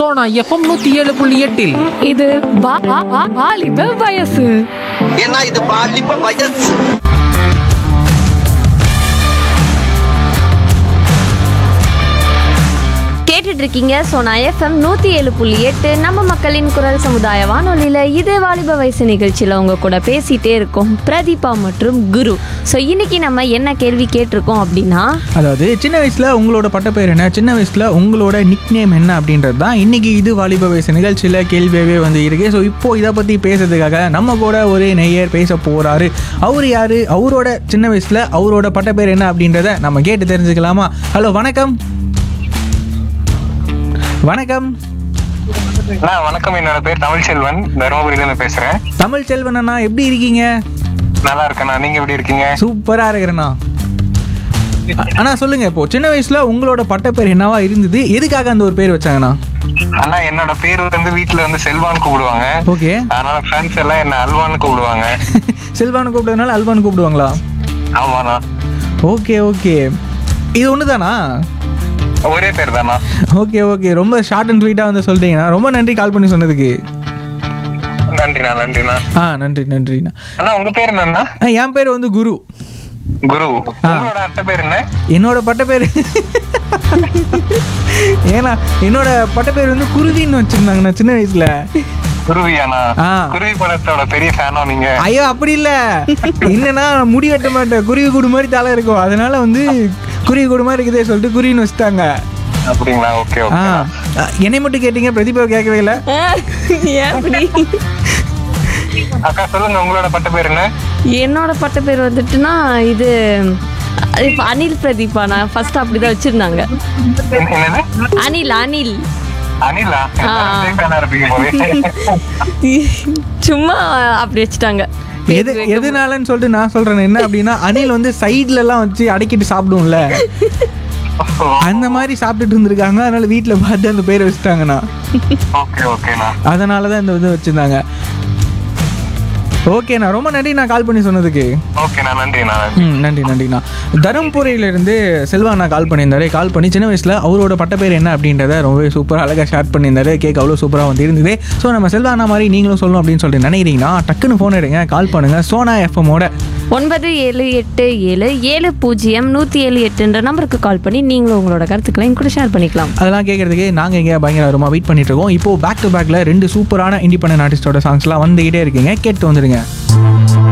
Sona FM நூத்தி ஏழு புள்ளி எட்டில் இது வா- வா- வா- வாலிப வயசு ஏன்னா இது பாலிப்ப வயசு கேட்டுட்டு இருக்கீங்க சோனா எஃப்எம் நூத்தி ஏழு புள்ளி எட்டு நம்ம மக்களின் குரல் சமுதாய வானொலியில இது வாலிப வயசு நிகழ்ச்சியில உங்க கூட பேசிட்டே இருக்கோம் பிரதீபா மற்றும் குரு ஸோ இன்னைக்கு நம்ம என்ன கேள்வி கேட்டிருக்கோம் அப்படின்னா அதாவது சின்ன வயசுல உங்களோட பட்டப்பேர் என்ன சின்ன வயசுல உங்களோட நிக் நேம் என்ன அப்படின்றது தான் இன்னைக்கு இது வாலிப வயசு நிகழ்ச்சியில கேள்வியாகவே வந்து இருக்கு ஸோ இப்போ இதை பத்தி பேசுறதுக்காக நம்ம கூட ஒரு நெய்யர் பேச போறாரு அவர் யாரு அவரோட சின்ன வயசுல அவரோட பட்டப்பேர் என்ன அப்படின்றத நம்ம கேட்டு தெரிஞ்சுக்கலாமா ஹலோ வணக்கம் வணக்கம் அண்ணா வணக்கம் என்னோட பேர் தமிழ் செல்வன் தருமபுரியில இருந்து பேசுறேன் தமிழ் செல்வன் அண்ணா எப்படி இருக்கீங்க நல்லா இருக்கேண்ணா நீங்க எப்படி இருக்கீங்க சூப்பரா இருக்கிறேண்ணா அண்ணா சொல்லுங்க இப்போ சின்ன வயசுல உங்களோட பட்டப்பேர் என்னவா இருந்தது எதுக்காக அந்த ஒரு பேர் வச்சாங்கண்ணா அண்ணா என்னோட பேர் வந்து வீட்ல வந்து செல்வான் கூப்பிடுவாங்க ஓகே அதனால ஃப்ரெண்ட்ஸ் எல்லாம் என்ன அல்வான்னு கூப்பிடுவாங்க செல்வான்னு கூப்பிட்டதுனால அல்வான்னு கூப்பிடுவாங்களா ஆமாண்ணா ஓகே ஓகே இது ஒன்று தானா ஒரே பேர் தானா ஓகே ஓகே ரொம்ப ஷார்ட் அண்ட் ஸ்வீட்டாக வந்து சொல்லிட்டீங்கண்ணா ரொம்ப நன்றி கால் பண்ணி சொன்னதுக்கு நன்றிண்ணா நன்றிண்ணா ஆ நன்றி நன்றிண்ணா அண்ணா உங்க பேர் என்னண்ணா ஆ, என் பேர் வந்து குரு குரு உங்களோட அட்டை பேர் என்ன என்னோட பட்டப்பேர் ஏன்னா என்னோட பட்டப்பேர் வந்து குருவின்னு வச்சிருந்தாங்கண்ணா சின்ன வயசுல குருவியாண்ணா ஆ. குருவி படத்தோட பெரிய ஃபேனோ நீங்க ஐயோ அப்படி இல்ல என்னன்னா முடி வெட்ட மாட்டேன் குருவி கூடு மாதிரி தலை இருக்கும் அதனால வந்து குருவி கூடு மாதிரி இருக்குதே சொல்லிட்டு குருவின்னு வச்சுட்டாங்க அப்படிங்களா ஓகே ஆ ஓகே என்னை மட்டும் கேட்டீங்க பிரதீபா கேட்கவே இல்லை ஏன் அப்படி அக்கா சொல்லுங்க உங்களோட பட்ட பேர் என்ன என்னோட பட்ட பேர் வந்துட்டுனா இது இப்போ அனில் பிரதீபா நான் ஃபர்ஸ்ட் அப்படிதான் வச்சிருந்தாங்க என்ன- என்னது அனில் அனில் அனிலா ஆ. ஃபேனா இருப்பீங்க போலே சும்மா அப்படி வச்சுட்டாங்க எது எதுனாலன்னு சொல்லிட்டு நான் சொல்றேன் என்ன அப்படின்னா அணில் வந்து சைடுல எல்லாம் வச்சு அடக்கிட்டு சாப்பிடும்ல அந்த மாதிரி சாப்பிட்டுட்டு இருந்திருக்காங்க அதனால வீட்டில் பார்த்து அந்த பேரை வச்சுட்டாங்கண்ணா ஓகே ஓகேண்ணா அதனால தான் இந்த இது வச்சிருந்தாங்க ஓகேண்ணா ரொம்ப நன்றி நான் கால் பண்ணி சொன்னதுக்கு ஓகேண்ணா நன்றிண்ணா ம் நன்றி நன்றிண்ணா தருமபுரியிலேருந்து செல்வாண்ணா கால் பண்ணியிருந்தாரு கால் பண்ணி சின்ன வயசில் அவரோட பட்டப்பேர் என்ன அப்படின்றத ரொம்பவே சூப்பராக அழகாக ஷேர் பண்ணியிருந்தாரு கேட்க அவ்வளோ சூப்பராக வந்து இருந்தது ஸோ நம்ம செல்வாண்ணா மாதிரி நீங்களும் சொல்லணும் அப்படின்னு சொல்லிட்டு நினைக்கிறீங்கன்னா டக்குன்னு ஃபோன் எடுங்க கால் பண்ணுங்கள் சோனா எஃப்எம்மோட ஒன்பது ஏழு எட்டு ஏழு ஏழு பூஜ்ஜியம் நூற்றி ஏழு எட்டுன்ற நம்பருக்கு கால் பண்ணி நீங்களும் உங்களோட கருத்துக்களை என் கூட ஷேர் பண்ணிக்கலாம் அதெல்லாம் கேட்கறதுக்கு நாங்கள் இங்கே பயங்கரமாக வெயிட் பண்ணிட்டு இருக்கோம் இப்போ பேக் டு பேக்கில் ரெண்டு சூப்பரான இண்டிபெண்டன்ட் ஆர்டிஸ்டோட சாங்ஸ்லாம் வந்துகிட்டே இருக்கீங்க கேட்டு வந்துடுங்க